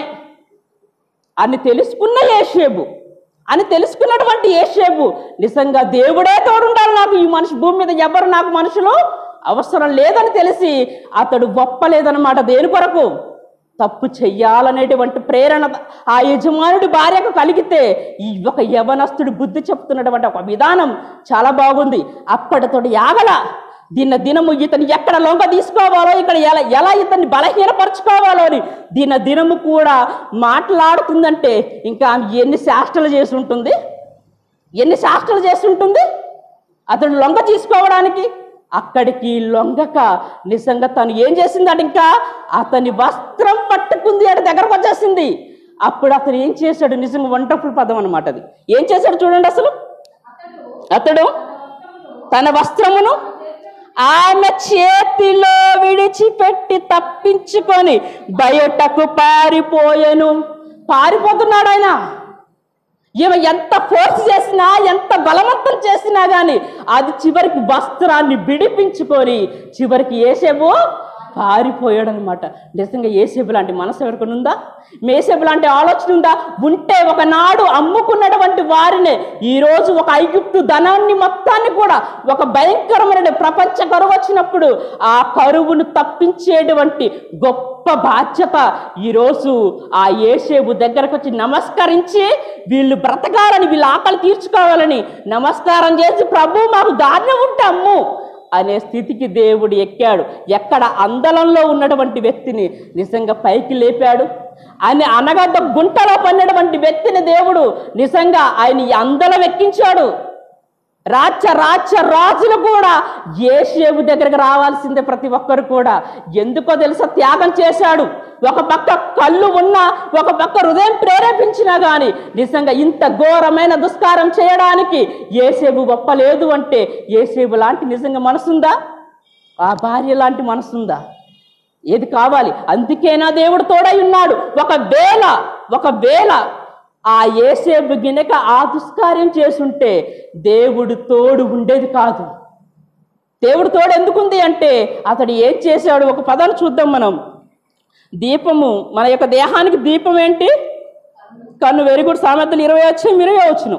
S1: అని తెలుసుకున్న ఏషేబు అని తెలుసుకున్నటువంటి ఏషేబు నిజంగా దేవుడే తోడుండాలి నాకు ఈ మనిషి భూమి మీద ఎవరు నాకు మనుషులు అవసరం లేదని తెలిసి అతడు గొప్పలేదన్నమాట దేని కొరకు తప్పు చెయ్యాలనేటువంటి ప్రేరణ ఆ యజమానుడి భార్యకు కలిగితే ఈ ఒక యవనస్తుడి బుద్ధి చెప్తున్నటువంటి ఒక విధానం చాలా బాగుంది అప్పటితోటి యాగల దిన దినము ఇతను ఎక్కడ లొంగ తీసుకోవాలో ఇక్కడ ఎలా ఎలా ఇతన్ని బలహీనపరచుకోవాలో అని దిన దినము కూడా మాట్లాడుతుందంటే ఇంకా ఆమె ఎన్ని శాస్త్రాలు చేసి ఉంటుంది ఎన్ని శాస్త్రాలు చేసి ఉంటుంది అతడు లొంగ తీసుకోవడానికి అక్కడికి లొంగక నిజంగా తను ఏం చేసిందట ఇంకా అతని వస్త్రం పట్టుకుంది అని దగ్గరకు వచ్చేసింది అప్పుడు అతను ఏం చేశాడు నిజంగా వండర్ఫుల్ పదం అనమాట అది ఏం చేశాడు చూడండి అసలు అతడు తన వస్త్రమును ఆమె చేతిలో విడిచిపెట్టి తప్పించుకొని బయటకు పారిపోయెను పారిపోతున్నాడు ఆయన ఈమె ఎంత ఫోర్స్ చేసినా ఎంత బలవంతం చేసినా కానీ అది చివరికి వస్త్రాన్ని విడిపించుకొని చివరికి ఏసేపు పారిపోయాడు అనమాట నిజంగా ఏసేపు లాంటి మనసు ఎవరికైనా ఉందా మేసేపు లాంటి ఆలోచన ఉందా ఉంటే ఒకనాడు అమ్ముకున్నటువంటి వారినే ఈరోజు ఒక ఐగుప్తు ధనాన్ని మొత్తాన్ని కూడా ఒక భయంకరమైన ప్రపంచ కరువు వచ్చినప్పుడు ఆ కరువును తప్పించేటువంటి గొప్ప బాధ్యత ఈరోజు ఆ ఏసేబు దగ్గరకు వచ్చి నమస్కరించి వీళ్ళు బ్రతకాలని వీళ్ళ ఆకలి తీర్చుకోవాలని నమస్కారం చేసి ప్రభు మాకు దారుణం ఉంటే అమ్ము అనే స్థితికి దేవుడు ఎక్కాడు ఎక్కడ అందలంలో ఉన్నటువంటి వ్యక్తిని నిజంగా పైకి లేపాడు ఆయన అనగడ్డ గుంటలో పడినటువంటి వ్యక్తిని దేవుడు నిజంగా ఆయన ఈ అందలం ఎక్కించాడు రాచ రాచ రాజులు కూడా ఏషేబు దగ్గరకు రావాల్సిందే ప్రతి ఒక్కరు కూడా ఎందుకో తెలుసా త్యాగం చేశాడు ఒక పక్క కళ్ళు ఉన్నా ఒక పక్క హృదయం ప్రేరేపించినా కానీ నిజంగా ఇంత ఘోరమైన దుష్కారం చేయడానికి ఏసేబు గొప్పలేదు అంటే ఏసేబు లాంటి నిజంగా మనసుందా ఆ భార్య లాంటి మనసుందా ఏది కావాలి అందుకేనా దేవుడు తోడై ఉన్నాడు ఒకవేళ ఒకవేళ ఆ ఏసేబు గినక ఆ దుష్కార్యం చేసుంటే దేవుడు తోడు ఉండేది కాదు దేవుడు తోడు ఎందుకుంది అంటే అతడు ఏం చేశాడు ఒక పదాన్ని చూద్దాం మనం దీపము మన యొక్క దేహానికి దీపం ఏంటి కన్ను వెరీ గుడ్ సామెతలు ఇరవై వచ్చాం ఇరవై వచ్చిన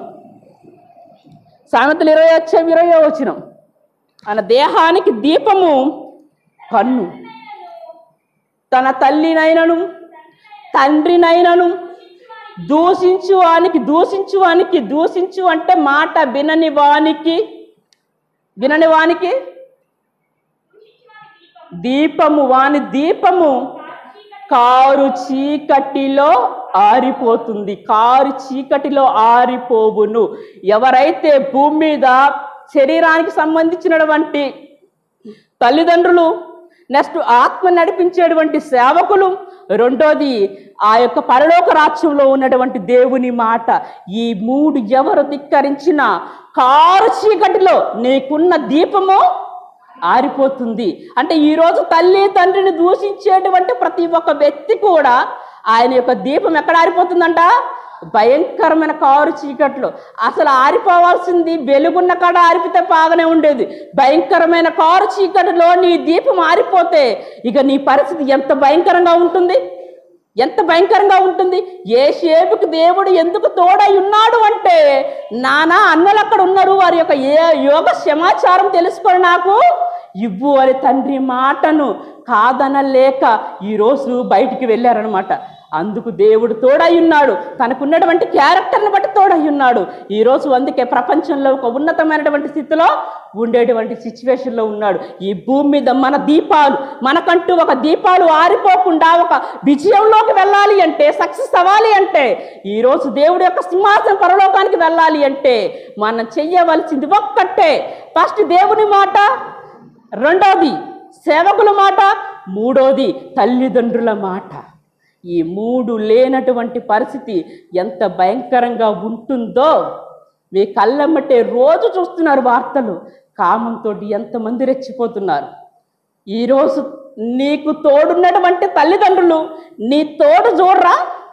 S1: సామెతలు ఇరవై వచ్చాం ఇరవై వచ్చిన మన దేహానికి దీపము కన్ను తన తల్లినైనను తండ్రినైనను దూషించు వానికి దూషించు వానికి దూషించు అంటే మాట వినని వానికి వినని వానికి దీపము వాని దీపము కారు చీకటిలో ఆరిపోతుంది కారు చీకటిలో ఆరిపోవును ఎవరైతే భూమి మీద శరీరానికి సంబంధించినటువంటి తల్లిదండ్రులు నెక్స్ట్ ఆత్మ నడిపించేటువంటి సేవకులు రెండోది ఆ యొక్క పరలోక రాజ్యంలో ఉన్నటువంటి దేవుని మాట ఈ మూడు ఎవరు ధిక్కరించిన కారు చీకటిలో నీకున్న దీపము ఆరిపోతుంది అంటే ఈరోజు తల్లి తండ్రిని దూషించేటువంటి ప్రతి ఒక్క వ్యక్తి కూడా ఆయన యొక్క దీపం ఎక్కడ ఆరిపోతుందంట భయంకరమైన కారు చీకట్లో అసలు ఆరిపోవాల్సింది వెలుగున్న కాడ ఆరిపితే బాగానే ఉండేది భయంకరమైన కారు చీకటిలో నీ దీపం ఆరిపోతే ఇక నీ పరిస్థితి ఎంత భయంకరంగా ఉంటుంది ఎంత భయంకరంగా ఉంటుంది ఏ షేపుకి దేవుడు ఎందుకు తోడై ఉన్నాడు అంటే నానా అన్నలు అక్కడ ఉన్నారు వారి యొక్క ఏ యోగ సమాచారం తెలుసుకొని నాకు ఇవ్వు అని తండ్రి మాటను కాదనలేక ఈరోజు బయటికి వెళ్ళారనమాట అందుకు దేవుడు తోడై ఉన్నాడు తనకున్నటువంటి క్యారెక్టర్ని బట్టి తోడై ఉన్నాడు ఈరోజు అందుకే ప్రపంచంలో ఒక ఉన్నతమైనటువంటి స్థితిలో ఉండేటువంటి సిచ్యువేషన్లో ఉన్నాడు ఈ భూమి మీద మన దీపాలు మనకంటూ ఒక దీపాలు ఆరిపోకుండా ఒక విజయంలోకి వెళ్ళాలి అంటే సక్సెస్ అవ్వాలి అంటే ఈరోజు దేవుడి యొక్క సింహాసనం పరలోకానికి వెళ్ళాలి అంటే మనం చెయ్యవలసింది ఒక్కటే ఫస్ట్ దేవుని మాట రెండోది సేవకుల మాట మూడోది తల్లిదండ్రుల మాట ఈ మూడు లేనటువంటి పరిస్థితి ఎంత భయంకరంగా ఉంటుందో మీ కళ్ళమ్మటే రోజు చూస్తున్నారు వార్తలు కామంతో ఎంతమంది రెచ్చిపోతున్నారు ఈరోజు నీకు తోడున్నటువంటి తల్లిదండ్రులు నీ తోడు చూడరా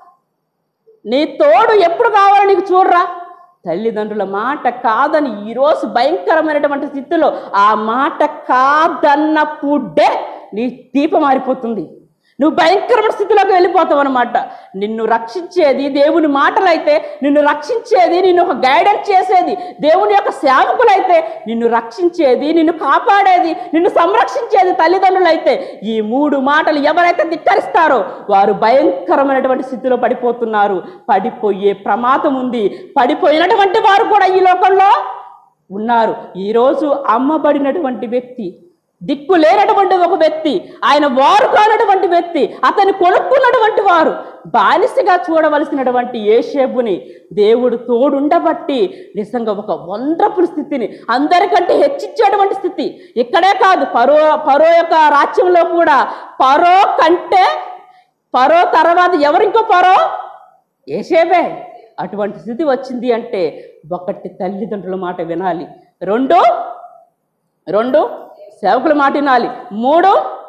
S1: నీ తోడు ఎప్పుడు కావాలో నీకు చూడరా తల్లిదండ్రుల మాట కాదని ఈరోజు భయంకరమైనటువంటి స్థితిలో ఆ మాట కాదన్నప్పుడే నీ దీపం మారిపోతుంది నువ్వు భయంకరమైన స్థితిలోకి వెళ్ళిపోతావు అనమాట నిన్ను రక్షించేది దేవుని మాటలైతే నిన్ను రక్షించేది నిన్ను ఒక గైడెన్స్ చేసేది దేవుని యొక్క సేవకులైతే నిన్ను రక్షించేది నిన్ను కాపాడేది నిన్ను సంరక్షించేది తల్లిదండ్రులైతే ఈ మూడు మాటలు ఎవరైతే ధిక్కరిస్తారో వారు భయంకరమైనటువంటి స్థితిలో పడిపోతున్నారు పడిపోయే ప్రమాదం ఉంది పడిపోయినటువంటి వారు కూడా ఈ లోకంలో ఉన్నారు ఈరోజు అమ్మబడినటువంటి వ్యక్తి దిక్కు లేనటువంటి ఒక వ్యక్తి ఆయన వారు కానటువంటి వ్యక్తి అతన్ని కొనుక్కున్నటువంటి వారు బానిసగా చూడవలసినటువంటి ఏషేపుని దేవుడు తోడుండబట్టి నిజంగా ఒక వండర్ఫుల్ స్థితిని అందరికంటే హెచ్చించేటువంటి స్థితి ఇక్కడే కాదు పరో పరో యొక్క రాజ్యంలో కూడా పరో కంటే పరో తర్వాత ఎవరింకో పరో ఏసేపే అటువంటి స్థితి వచ్చింది అంటే ఒకటి తల్లిదండ్రుల మాట వినాలి రెండు రెండు సేవకుల మాట వినాలి మూడు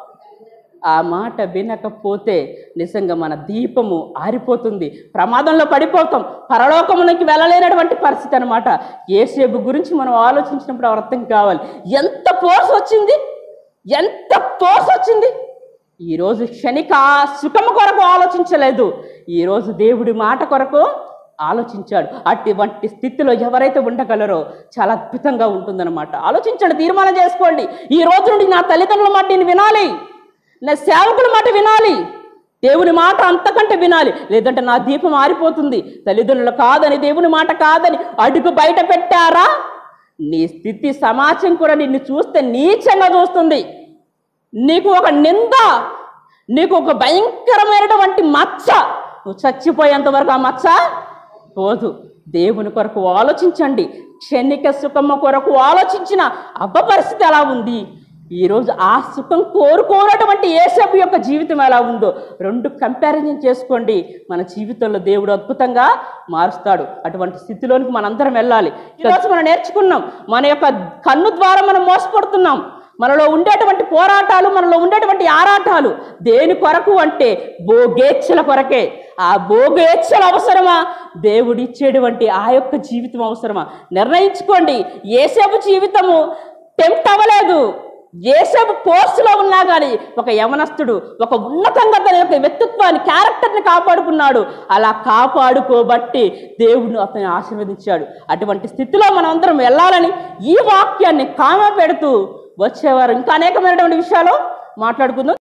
S1: ఆ మాట వినకపోతే నిజంగా మన దీపము ఆరిపోతుంది ప్రమాదంలో పడిపోతాం పరలోకమునికి వెళ్ళలేనటువంటి పరిస్థితి అనమాట ఏసేపు గురించి మనం ఆలోచించినప్పుడు అర్థం కావాలి ఎంత ఫోర్స్ వచ్చింది ఎంత ఫోర్స్ వచ్చింది ఈరోజు క్షణిక సుఖము కొరకు ఆలోచించలేదు ఈరోజు దేవుడి మాట కొరకు ఆలోచించాడు అటువంటి స్థితిలో ఎవరైతే ఉండగలరో చాలా అద్భుతంగా ఉంటుందన్నమాట ఆలోచించండి తీర్మానం చేసుకోండి ఈ రోజు నుండి నా తల్లిదండ్రుల మాట నేను వినాలి నా సేవకుల మాట వినాలి దేవుని మాట అంతకంటే వినాలి లేదంటే నా దీపం ఆరిపోతుంది తల్లిదండ్రులు కాదని దేవుని మాట కాదని అడుగు బయట పెట్టారా నీ స్థితి సమాజం కూడా నిన్ను చూస్తే నీచంగా చూస్తుంది నీకు ఒక నింద నీకు ఒక భయంకరమైనటువంటి మచ్చ నువ్వు చచ్చిపోయేంత వరకు ఆ మచ్చ పోదు దేవుని కొరకు ఆలోచించండి క్షణిక సుఖము కొరకు ఆలోచించిన అబ్బ పరిస్థితి ఎలా ఉంది ఈరోజు ఆ సుఖం కోరుకోనటువంటి ఏసపు యొక్క జీవితం ఎలా ఉందో రెండు కంపారిజన్ చేసుకోండి మన జీవితంలో దేవుడు అద్భుతంగా మారుస్తాడు అటువంటి స్థితిలోనికి మనందరం వెళ్ళాలి ఈరోజు మనం నేర్చుకున్నాం మన యొక్క కన్ను ద్వారా మనం మోసపడుతున్నాం మనలో ఉండేటువంటి పోరాటాలు మనలో ఉండేటువంటి ఆరాటాలు దేని కొరకు అంటే భోగేచ్ఛల కొరకే ఆ భోగేచ్ఛలు అవసరమా దేవుడు ఇచ్చేటువంటి ఆ యొక్క జీవితం అవసరమా నిర్ణయించుకోండి ఏసేపు జీవితము టెంప్ట్ అవ్వలేదు ఏసేపు పోస్టులో ఉన్నా కానీ ఒక యవనస్తుడు ఒక ఉన్నతంగా తన యొక్క వ్యక్తిత్వాన్ని క్యారెక్టర్ని కాపాడుకున్నాడు అలా కాపాడుకోబట్టి దేవుడు అతన్ని ఆశీర్వదించాడు అటువంటి స్థితిలో మనం అందరం వెళ్ళాలని ఈ వాక్యాన్ని కామ పెడుతూ వచ్చేవారు ఇంకా అనేకమైనటువంటి విషయాలు మాట్లాడుకుందాం